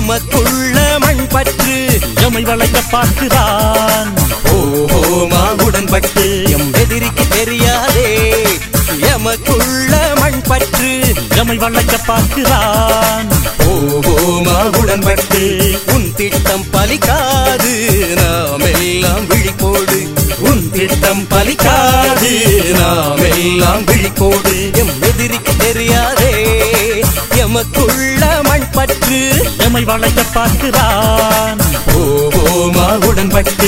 எமக்குள்ள மண் பற்று எமை வளைக்க பார்க்கிறான் ஓஹோ உடன்பட்டு எம் எதிரிக்கு தெரியாதே எமக்குள்ள மண் பற்று எமை வளைக்க பார்க்கிறான் ஓஹோ உடன்பட்டு உன் திட்டம் பலிக்காது நாம் எல்லாம் விழிப்போடு உன் திட்டம் பலிக்காது நாம் எல்லாம் விழிப்போடு எம் எதிரிக்கு தெரியாதே எமக்குள்ள மண் பற்று எமை வளைக்க பார்க்கிறான் ஓஹோ உடன்பட்டு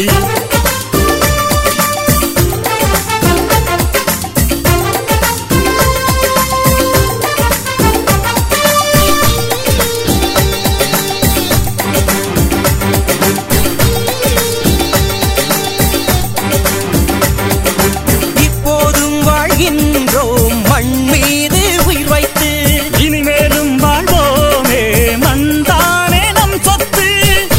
இப்போதும் வாழ்கின்றோம் மண் மீது உயிர் வைத்து இனிமேலும் வாழ்வோமே மண்தானே நம் சொத்து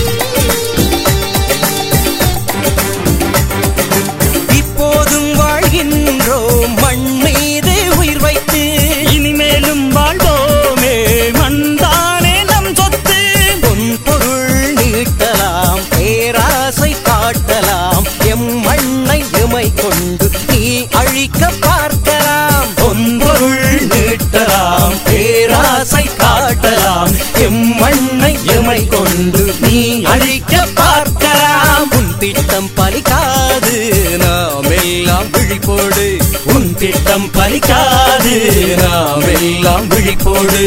இப்போதும் வாழ்கின்றோம் மண் மீது உயிர் வைத்து இனிமேலும் வாழ்வோமே மண்தானே நம் சொத்து பொன் பொருள் நீட்டலாம் பேராசை காட்டலாம் எம் மண்ணை எமை கொண்டு நீ அழிக்க பார்க்கலாம் பொன் பொருள் நீட்டலாம் பேராசை காட்டலாம் எம் மண்ணை எமை கொண்டு நீ அழிக்க பார்க்கலாம் உன் திட்டம் பலிக்காது நாம் எல்லாம் விழிப்போடு உன் திட்டம் பலிக்காது நாம் எல்லாம் விழிப்போடு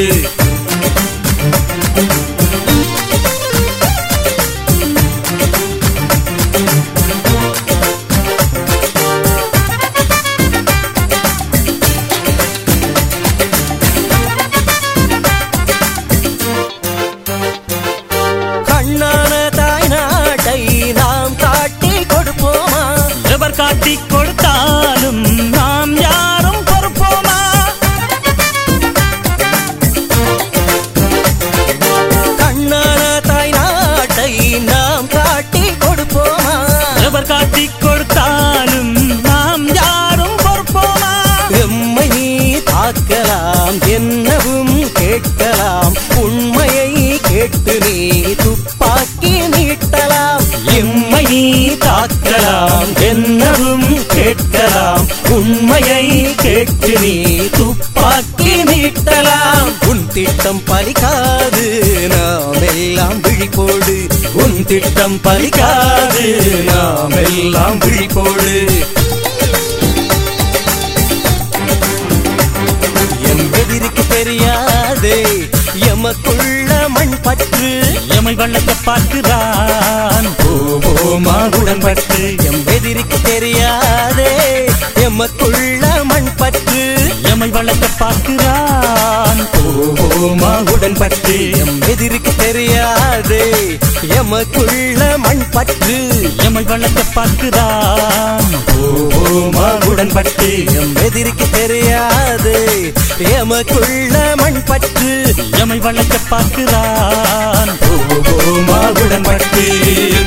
கண்ணான தாய் நாட்டை நாம் காட்டி கொடுப்போமா எவர் காட்டி கொடுத்தாலும் நாம் யாரும் பொறுப்போமா கண்ணான தாய் நாட்டை நாம் காட்டி கொடுப்போமா எவர் காட்டி கொடுத்தாலும் நாம் யாரும் பொறுப்போமா எம்மை நீ தாக்கலாம் என்னவும் கேட்கலாம் உண்மையை கேட்டு நீ துப்பாக்கி நீட்டலாம் எம்மை நீ தாக்கலாம் என்னவும் கேட்கலாம் உண்மையை கேட்டு நீ துப்பாக்கி நீட்டலாம் உன் திட்டம் பலிக்காது நாம் எல்லாம் விழிப்போடு உன் திட்டம் பலிக்காது நாம் எல்லாம் விழிப்போடு எம் எதிரிக்கு தெரியாதே எமக்குள்ள மண் பற்று எமை வளைக்க பார்க்கிறான் ஓமா உடன்பட்டு எம் எதிரிக்கு தெரியாதே எமக்குள்ள மண் பற்று எமை வளைக்க பார்க்கிறான் ஓமா உடன்பட்டு எம் எதிரிக்கு தெரியாதே எமக்குள்ள மண் பற்று எமை வளைக்க பார்க்கிறான் ஓமா உடன்பட்டு எம் எதிரிக்கு தெரியாதே எமக்குள்ள மண் பற்று எமை வளைக்க பார்க்கிறான் ஓமா உடன்பட்டு